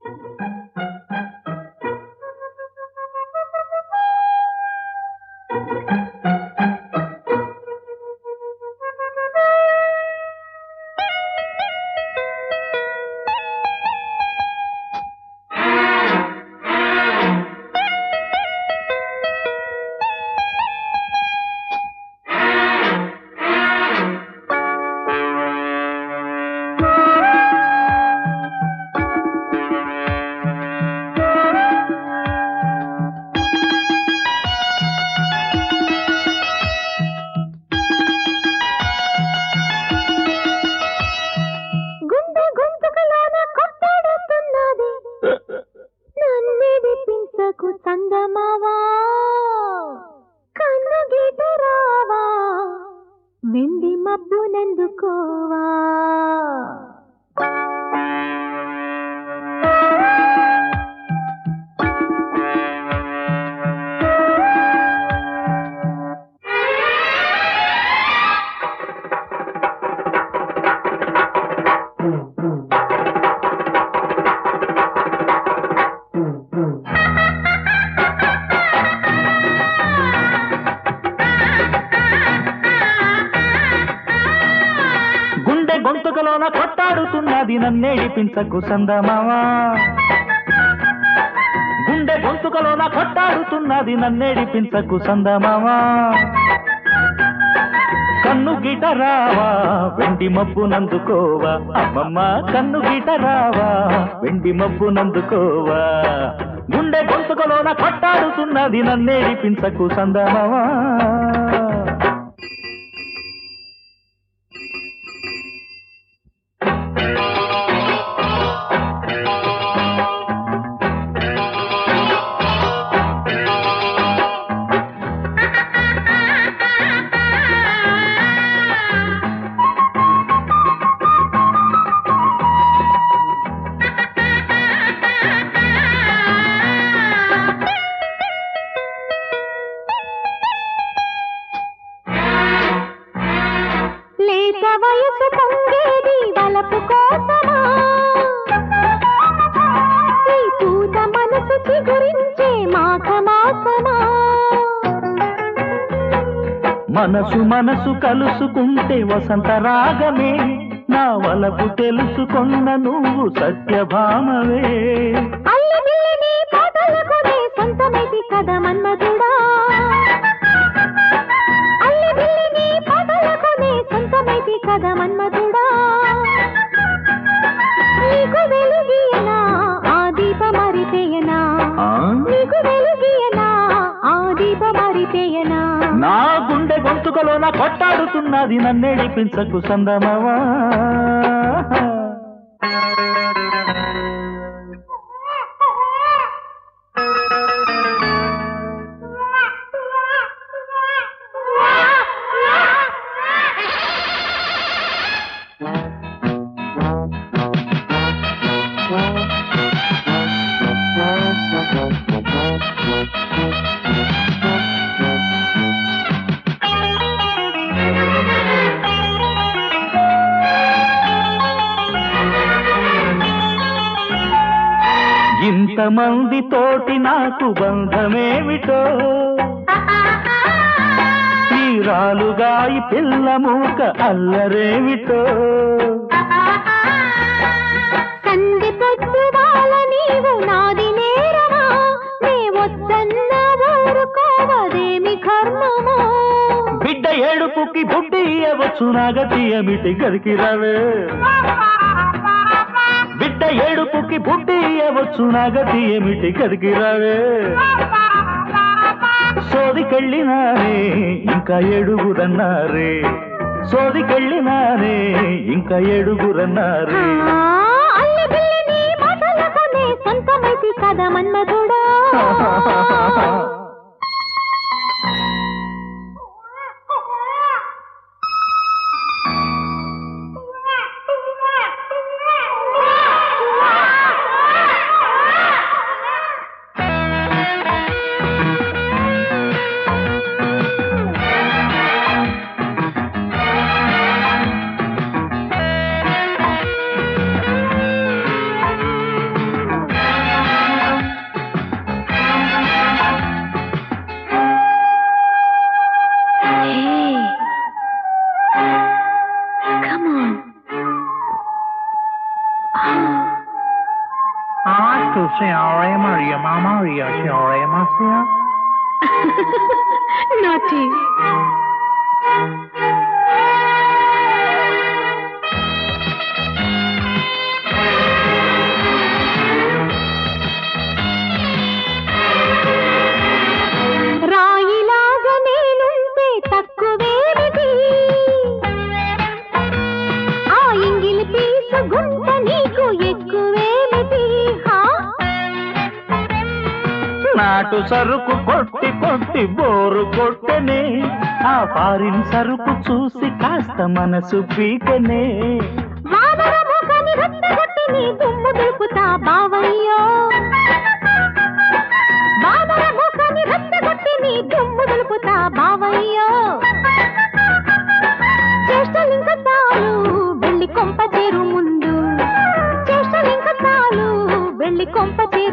గుండె గొంతుకలోన కొట్టాడుతున్నది నన్నిడిపించకు సంగమావా కన్ను గీట రావా వెండి మబ్బునందుకోవా గుండె గొంతుకలోన కొట్టాడుతున్నది నన్నేడిపించకు సందమావా గుండె గొంతుకలోన కొట్టాడుతున్నది నన్నేడిపించకు సందమావా కన్ను గిట రావా వెండి మబ్బు నందుకోవా అమ్మమ్మ కన్ను గిట రావా వెండి మబ్బు నందుకోవా గుండె గొంతుకలోన కొట్టాడుతున్నది నన్నేడిపించకు సందమావా లేత వయసు పొంగేది వలపు కోసమా ఈ పూత మనసు చిగురించే మాఘమాసమా మనసు మనసు కలుసుకుంటే వసంత రాగమే నా వలపు తెలుసుకొన్న నువ్వు సత్యభామవే అల్లి బిల్లిని పాటలకునే సొంతమైతి కదా మన్మధుడా అల్లి బిల్లిని పాటలకునే సొంతమైతి కదా మన్మధుడా నీకు వెలుగియనా ఆ దీప మరితేయనా ఆ? నీకు వెలుగియనా ఆ దీప మరితేయనా నా గుండె గొంతుకలోన కొట్టాడుతున్నది నన్నేడిపించకు సందమవా ఇంతమంది తోటి నాకు బంధమేమిటో తీరాలుగా ఈ పిల్ల మూక అల్లరేమిటో సంధి పొద్దుగాల నీవు నాది నేరమా నే వద్దన్న ఊరుకోవదేమి కర్మమో బిడ్డ ఏడుపుకి బుడ్డి ఇవ్వచ్చు నాగతి ఏమిటి గదికి రావే బిడ్డ ఏడుపుకి బుడ్డి ఇవ్వచ్చు నాగతి ఏమిటి గదికి రావే సోదికెళ్ళినారే ఇంకా ఏడుగురన్నారే సోదికెళ్ళినారే ఇంకా ఏడుగురన్నారే ఆ, అల్లి బిల్లిని మాటలకునే సొంతమైతి కదా మన్మధుడా Tu senhora Maria Maria, senhora Marcia. నాటి రాయిలాగా నేనుంటే తక్కువేమిటి ఆ ఇంగిలి పీసు గుంట నీకు ఎక్కువేమిటి హా నాటు సరుకు కొట్టి కొట్టి బోరు కొట్టనే ఆ ఫారిన్ సరుకు చూసి కాస్త మనసు పీకనే వానర ముఖని రచ్చగొట్టి నీ దుమ్ము దులుపుతా బావయ్యో వానర ముఖని రచ్చగొట్టి నీ దుమ్ము దులుపుతా బావయ్యో చేష్టలింక చాలు వెళ్ళి కొంప చేరు ముందు చేష్టలింక చాలు వెళ్ళి కొంప చేరు